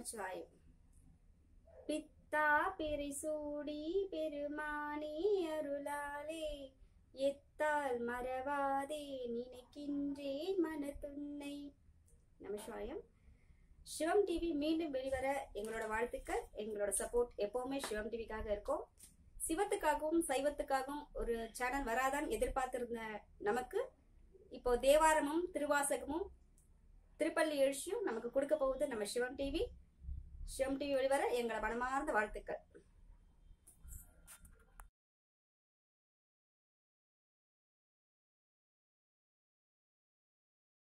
நமச்சிவாயம் பித்தா பெரிசூடி பெருமானே அருளாலே எத்தால் மறவாதே நினைக்கின்றேன் மனத்துன்னை நமச்சிவாயம் சிவம் டிவி மீண்டும் வெளிவர எங்களோட வாழ்த்துக்கள் எங்களோட சப்போர்ட் எப்பவுமே சிவம் டிவிக்காக இருக்கும் சிவத்துக்காகவும் சைவத்துக்காகவும் ஒரு சேனல் வராதான் எதிர்பார்த்திருந்த நமக்கு இப்போ தேவாரமும் திருவாசகமும் திருப்பள்ளி எழுச்சியும் நமக்கு கொடுக்க போகுது நம்ம சிவம் டிவி சிவம் டிவி வெளிவர எங்களை மனமார்ந்த வாழ்த்துக்கள்